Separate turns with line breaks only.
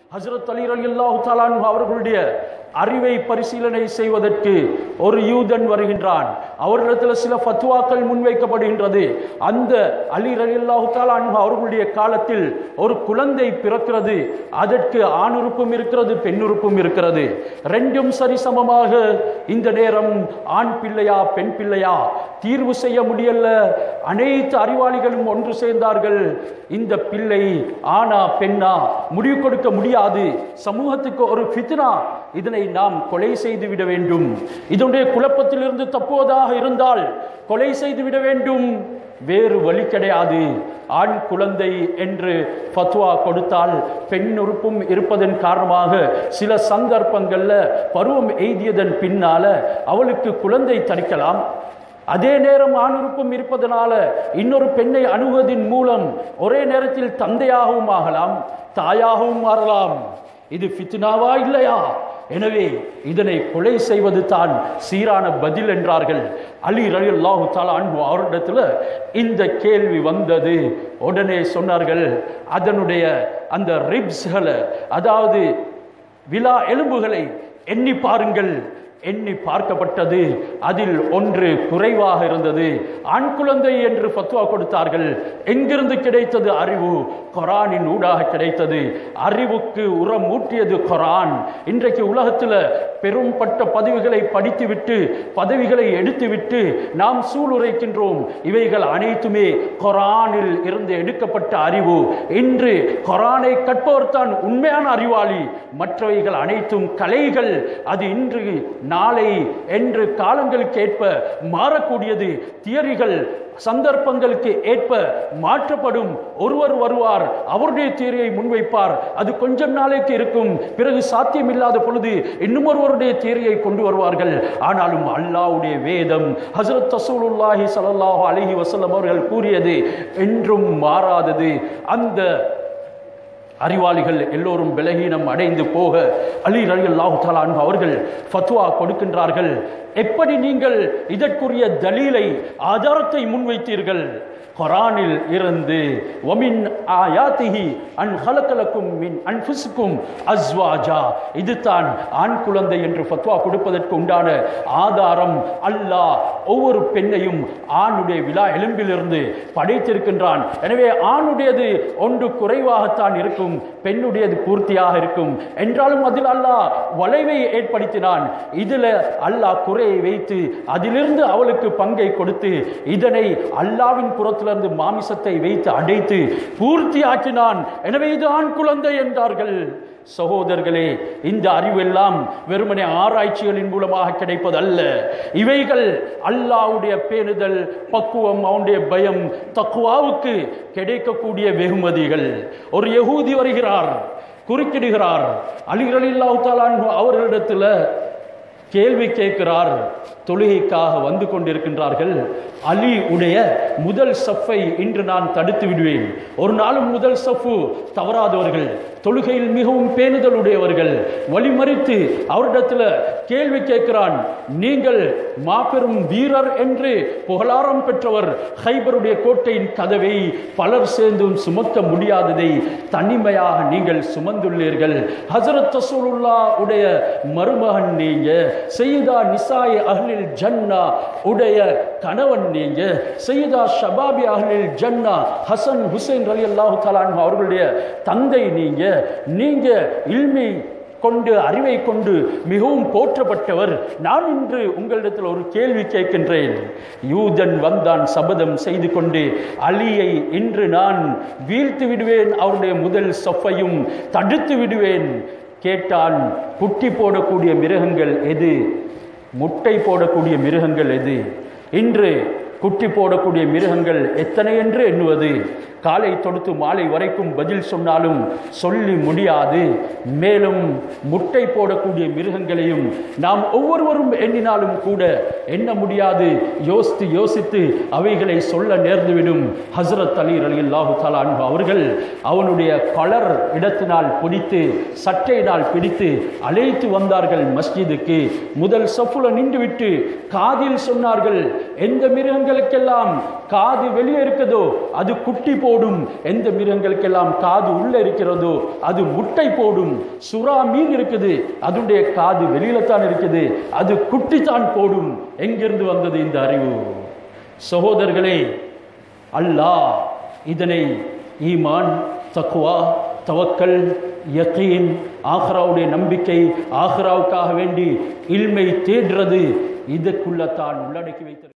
ஹசரத் அலி ரலியல்லாஹு தஆலா அன்ஹு அவர்களுடைய அறிவை பரிசீலனை செய்வதற்கு ஒரு யூதன் வருகின்றான் அவரிடத்தில் சில ஃபத்வாக்கள் முன்வைக்கப்படுகின்றது அந்த அலி ரலியல்லாஹு தஆலா அன்ஹு அவர்களுடைய காலத்தில் ஒரு குழந்தை பிறக்கிறது அதற்கு ஆணுறுப்பும் இருக்கிறது பெண்ணுறுப்பும் இருக்கிறது ரெண்டும் சரிசமமாக இந்த நேரம் ஆண் பிள்ளையா பெண் பிள்ளையா தீர்வு செய்ய முடியல அனைத்து அறிவாளிகளும் ஒன்று சேர்ந்தார்கள் இந்த பிள்ளை ஆனா பெண்ணா முடிவு கொடுக்க முடியாது சமூகத்துக்கு ஒரு ஃபித்னா இதனை நாம் கொலை செய்து விட வேண்டும் இதனுடைய குழப்பத்திலிருந்து தப்புவதாக இருந்தால் கொலை செய்து விட வேண்டும் வேறு வழி கிடையாது ஆண் குழந்தை என்று ஃபத்வா கொடுத்தால் பெண் உறுப்பும் இருப்பதன் காரணமாக சில சந்தர்ப்பங்கள்ல பருவம் எய்தியதன் பின்னால அவளுக்கு குழந்தை தரிக்கலாம் அதே நேரம் ஆணுறுப்பும் இருப்பதனால இன்னொரு பெண்ணை அணுகுவதன் மூலம் ஒரே நேரத்தில் தந்தையாகவும் ஆகலாம் தாயாகவும் மாறலாம் இது ஃபித்னாவா இல்லையா எனவே இதனை கொலை செய்வது தான் சீரான பதில் என்றார்கள் அலி ரலி அல்லாஹு தாலா அன்பு அவரிடத்துல இந்த கேள்வி வந்தது உடனே சொன்னார்கள் அதனுடைய அந்த ரிப்ஸ்களை அதாவது விழா எலும்புகளை எண்ணி பாருங்கள் எண்ணி பார்க்கப்பட்டது அதில் ஒன்று குறைவாக இருந்தது ஆண் குழந்தை என்று ஃபத்வா கொடுத்தார்கள் எங்கிருந்து கிடைத்தது அறிவு கொரானின் ஊடாக கிடைத்தது அறிவுக்கு உரம் ஊட்டியது கொரான் இன்றைக்கு உலகத்தில் பெரும்பட்ட பதவிகளை படித்துவிட்டு பதவிகளை எடுத்துவிட்டு நாம் சூளுரைக்கின்றோம் இவைகள் அனைத்துமே கொரானில் இருந்து எடுக்கப்பட்ட அறிவு இன்று கொரானை கற்பவர் தான் உண்மையான அறிவாளி மற்றவைகள் அனைத்தும் கலைகள் அது இன்று நாளை என்று காலங்களுக்கு ஏற்ப மாறக்கூடியது தியரிகள் சந்தர்ப்பங்களுக்கு ஏற்ப மாற்றப்படும் ஒருவர் வருவார் அவருடைய தியரியை முன்வைப்பார் அது கொஞ்சம் நாளைக்கு இருக்கும் பிறகு சாத்தியம் இல்லாத பொழுது இன்னும் ஒருவருடைய தியரியை கொண்டு வருவார்கள் ஆனாலும் அல்லாஹ்வுடைய வேதம் ஹசரத் ரசூலுல்லாஹி ஸல்லல்லாஹு அலைஹி வஸல்லம் அவர்கள் கூறியது என்றும் மாறாதது அந்த அறிவாளிகள் எல்லோரும் பலகீனம் அடைந்து போக அலி ரலி அல்லாஹு தஆலா அன்ஹு அவர்கள் ஃபத்வா கொடுக்கின்றார்கள் எப்படி நீங்கள் இதற்குரிய தலீலை ஆதாரத்தை முன்வைத்தீர்கள் குரானில் இருந்து வமின் ஆயாத்திஹி அன் ஹலக்கலக்கும் மின் அன்ஃபுசுக்கும் அஸ்வாஜா இதுதான் ஆண் குழந்தை என்று ஃபத்வா கொடுப்பதற்கு உண்டான ஆதாரம் அல்லாஹ் ஒவ்வொரு பெண்ணையும் ஆணுடைய விழா எலும்பிலிருந்து படைத்திருக்கின்றான் எனவே ஆணுடையது ஒன்று குறைவாகத்தான் இருக்கும் பெண்ணுடையது பூர்த்தியாக இருக்கும் என்றாலும் அதில் அல்லாஹ் வளைவை ஏற்படுத்தினான் இதில் அல்லாஹ் குறையை வைத்து அதிலிருந்து அவளுக்கு பங்கை கொடுத்து இதனை அல்லாவின் புறத்திலிருந்து மாமிசத்தை வைத்து அடைத்து பூர்த்தியாக்கினான் எனவே இது ஆண் குழந்தை என்றார்கள் சகோதரர்களே இந்த அறிவெல்லாம் வெறுமனே ஆராய்ச்சிகளின் மூலமாக கிடைப்பதல்ல இவைகள் அல்லாஹ்வுடைய பேணுதல் பக்குவம் அவனுடைய பயம் தக்குவாவுக்கு கிடைக்கக்கூடிய வெகுமதிகள் ஒரு யகூதி வருகிறார் குறுக்கிடுகிறார் அலிரலில்லாஹு தாலான் அவர்களிடத்தில் கேள்வி கேட்கிறார் தொழுகைக்காக வந்து கொண்டிருக்கின்றார்கள் அலி உடைய முதல் சஃப்பை இன்று நான் தடுத்து விடுவேன் ஒரு நாளும் முதல் சஃப்பு தவறாதவர்கள் தொழுகையில் மிகவும் பேணுதல் உடையவர்கள் வழிமறித்து அவரிடத்தில் கேள்வி கேட்கிறான் நீங்கள் மாபெரும் வீரர் என்று புகழாரம் பெற்றவர் ஹைபருடைய கோட்டையின் கதவை பலர் சேர்ந்தும் சுமக்க முடியாததை தனிமையாக நீங்கள் சுமந்துள்ளீர்கள் ஹசரத் ரசூலுல்லா உடைய மருமகன் நீங்க செய்தா நிசாய் அஹ்லில் ஜன்னா உடைய கணவன் நீங்க செய்தா ஷபாபி அஹ்லில் ஜன்னா ஹசன் ஹுசைன் ரலி அல்லாஹு தலான் அவர்களுடைய தந்தை நீங்க நீங்க இல்மி கொண்டு அறிவை கொண்டு மிகவும் போற்றப்பட்டவர் நான் இன்று உங்களிடத்தில் ஒரு கேள்வி கேட்கின்றேன் யூதன் வந்தான் சபதம் செய்து கொண்டு அலியை இன்று நான் வீழ்த்து விடுவேன் அவருடைய முதல் சொஃபையும் தடுத்து விடுவேன் கேட்டான் குட்டி போடக்கூடிய மிருகங்கள் எது முட்டை போடக்கூடிய மிருகங்கள் எது இன்று குட்டி போடக்கூடிய மிருகங்கள் எத்தனை என்று எண்ணுவது காலை தொடுத்து மாலை வரைக்கும் பதில் சொன்னாலும் சொல்லி முடியாது மேலும் முட்டை போடக்கூடிய மிருகங்களையும் நாம் ஒவ்வொருவரும் எண்ணினாலும் கூட எண்ண முடியாது யோசித்து யோசித்து அவைகளை சொல்ல நேர்ந்துவிடும் ஹசரத் அலி அலி அல்லாஹு தாலா அன்பு அவர்கள் அவனுடைய கலர் இடத்தினால் பிடித்து சட்டையினால் பிடித்து அழைத்து வந்தார்கள் மஸ்ஜிதுக்கு முதல் சஃபுல நின்றுவிட்டு காதில் சொன்னார்கள் எந்த மிருகங்கள் மிருகங்களுக்கெல்லாம் காது வெளியே இருக்குதோ அது குட்டி போடும் எந்த மிருகங்களுக்கெல்லாம் காது உள்ள இருக்கிறதோ அது முட்டை போடும் சுறா மீன் இருக்குது அதனுடைய காது வெளியில தான் இருக்குது அது குட்டி தான் போடும் எங்கிருந்து வந்தது இந்த அறிவு சகோதரர்களே அல்லாஹ் இதனை ஈமான் தக்குவா தவக்கல் யக்கீன் ஆஹ்ராவுடைய நம்பிக்கை ஆஹ்ராவுக்காக வேண்டி இல்மை தேடுறது இதுக்குள்ள தான் உள்ளடக்கி வைத்திருக்கிறார்